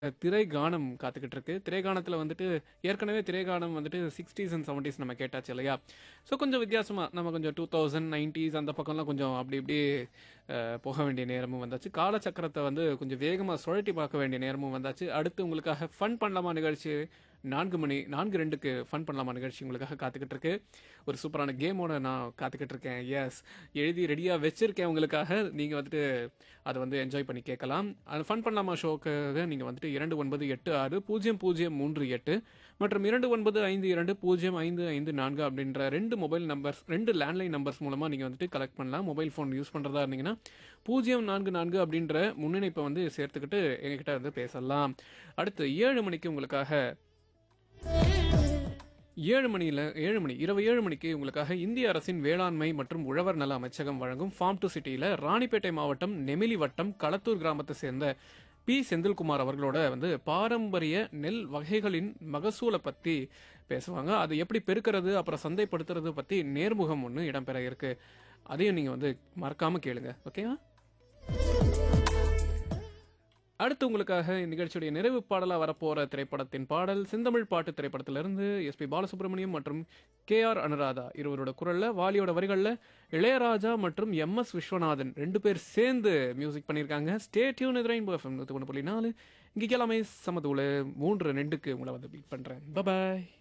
திரை கானம் காத்துக்கிட்டு இருக்கு. திரை கானத்துல வந்துட்டு ஏற்கனவே திரை கானம் வந்துட்டு 60ஸ் அண்ட் 70ஸ் நம்ம கேட்டாச்சு இல்லையா? ஸோ கொஞ்சம் வித்தியாசமா நம்ம கொஞ்சம் 2000, 90ஸ் அந்த பக்கம்லாம் கொஞ்சம் அப்படி இப்படி அ போக வேண்டிய நேரமும் வந்தாச்சு. காலச்சக்கரத்த வந்து கொஞ்சம் வேகமா சுழட்டி பார்க்க வேண்டிய நேரமும் வந்தாச்சு. அடுத்து உங்களுக்காக ஃபன் பண்ணலாமா நிகழ்ச்சி 4 மணி 4:02க்கு ஃபன் பண்ணலாமா நிகழ்ச்சி உங்களுக்காக காத்துக்கிட்டு இருக்கு. ஒரு சூப்பரான கேமோட நான் காத்துக்கிட்டு இருக்கேன். எஸ் எழுதி ரெடியா வச்சிருக்கேன் உங்களுக்காக. நீங்க வந்துட்டு அத வந்து என்ஜாய் பண்ணி கேட்கலாம். அந்த ஃபன் பண்ணலாமா ஷோக்காக நீங்க வந்துட்டு 29860038 மற்றும் 2952055554 அப்படின்ற 2 மொபைல் நம்பர்ஸ் 2 லேண்ட்லைன் நம்பர்ஸ் மூலமா நீங்க வந்துட்டு கலெக்ட் பண்ணலாம். மொபைல் ஃபோன் யூஸ் பண்றதா இருந்தீங்கன்னா 044 அப்படின்ற முன்னிணைப்பை வந்து சேர்த்துக்கிட்டு எங்ககிட்ட வந்து பேசலாம். அடுத்து 7 மணிக்கு உங்களுக்காக 7 மணியில 7 மணி இரவு 7 மணிக்கு உங்களுக்காக இந்திய அரசின் வேளாண்மை மற்றும் உழவர் நல அமைச்சகம் வழங்கும் ஃபார்ம் டு சிட்டியில ராணிப்பேட்டை மாவட்டம் நெமிலி வட்டம் களத்தூர் கிராமத்தை சேர்ந்த பி செந்தில்குமார் அவர்களோட வந்து பாரம்பரிய நெல் வகைகளின் மகசூலை பத்தி பேசுவாங்க. அது எப்படி பெருக்கிறது அப்புறம் சந்தைப்படுத்துறது பத்தி நேர்முகம் ஒன்று இடம்பெற இருக்கு. அதையும் நீங்க வந்து மறக்காம கேளுங்க. ஓகேவா? அடுத்து உங்களுக்காக இந்நிகழ்ச்சியுடைய நிறைவு பாடலா வரப்போற திரைப்படத்தின் பாடல் செந்தமிழ் பாட்டு திரைப்படத்திலிருந்து எஸ்பி பாலசுப்ரமணியம் மற்றும் கே ஆர் அனுராதா இருவரோட குரல்ல வாலியோட வரிகள்ல இளையராஜா மற்றும் எம் எஸ் விஸ்வநாதன் ரெண்டு பேர் சேர்ந்து மியூசிக் பண்ணியிருக்காங்க ஸ்டே டியூன் ரெயின்போ எஃப்எம் நூற்றி ஒன்று புள்ளி நாலு இங்கே எல்லாமே சமதூள மூன்று ரெண்டுக்கு உங்களை வந்து பீட் பண்றேன் பபாய்